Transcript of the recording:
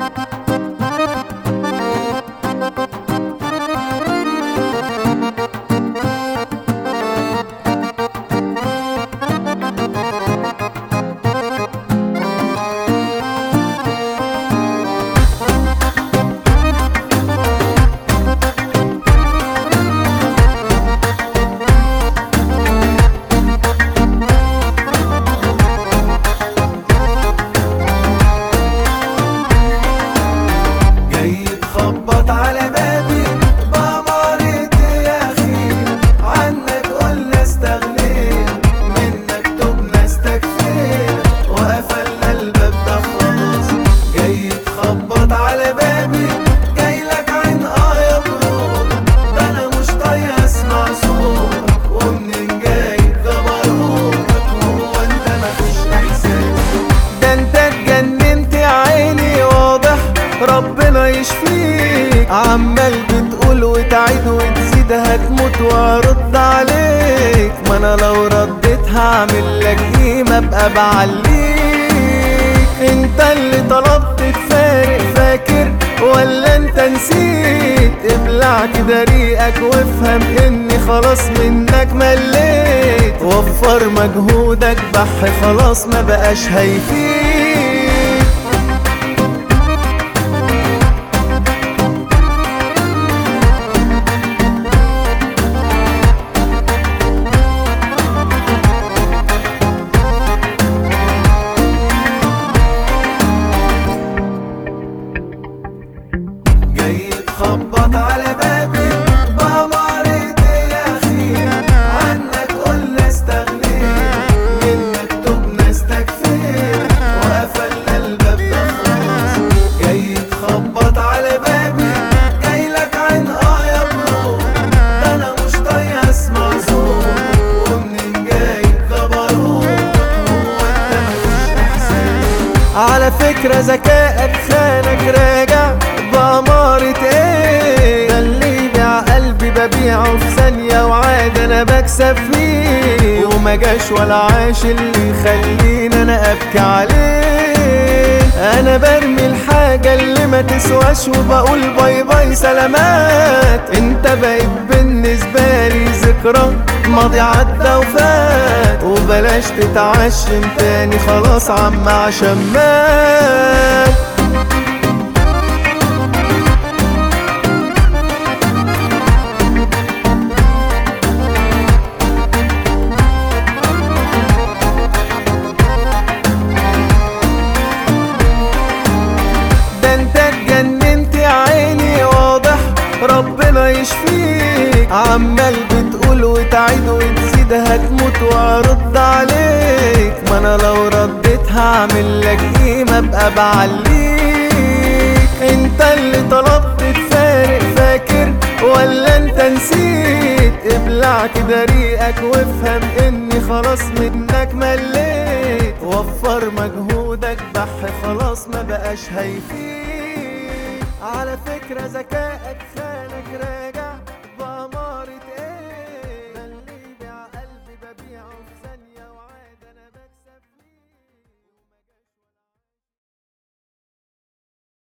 جاي تخبط على بابي بأمارة يا أخي عنك قلنا استغنينا منك تبنا استكفينا وقفلنا الباب ده خلاص جاي تخبط على بابي جاي لك عين اه يا برود ده انا مش طايق اسمع صوتك ومنين جاي جبروتك وهو انت مفيش احساس ده انت اتجننت يا عيني واضح ربنا يشفيك عمال بتقول وتعيد وتزيد هتموت وارد عليك ما انا لو رديت هعمل لك ايه ما ابقى بعليك انت اللي طلبت تفارق فاكر ولا انت نسيت ابلع كده ريقك وافهم اني خلاص منك مليت وفر مجهودك بح خلاص ما بقاش هيفيد جاي تخبط على بابي بأمارة يا أخي عنك قلنا استغنينا منك تبنا استكفينا وقفلنا الباب ده خلاص جاي تخبط على بابي جاي لك عين اه يا برو ده انا مش طايق اسمع صوتك ومنين جاي جبروتك هو انت مفيش احساس على فكرة ذكائك خانك راجع بأمارة ايه ده اللي يبيع قلبي ببيعه في ثانية وعاد انا بكسب فيه وما جاش ولا عاش اللي يخليني انا ابكي عليه انا برمي الحاجة اللي ما تسواش وبقول باي باي سلامات انت بقيت بالنسبة لي ذكرى ماضي عدى وفات وبلاش تتعشم تاني خلاص عم عشان مات ده انت اتجننت يا عيني واضح ربنا يشفيك عمال بتقول وتعيد وتزيد هتموت وارد عليك ما انا لو رديت هعمل لك ايه ما ابقى بعليك انت اللي طلبت تفارق فاكر ولا انت نسيت ابلع كده ريقك وافهم اني خلاص منك مليت وفر مجهودك بح خلاص ما بقاش هيفيد على فكرة ذكائك خير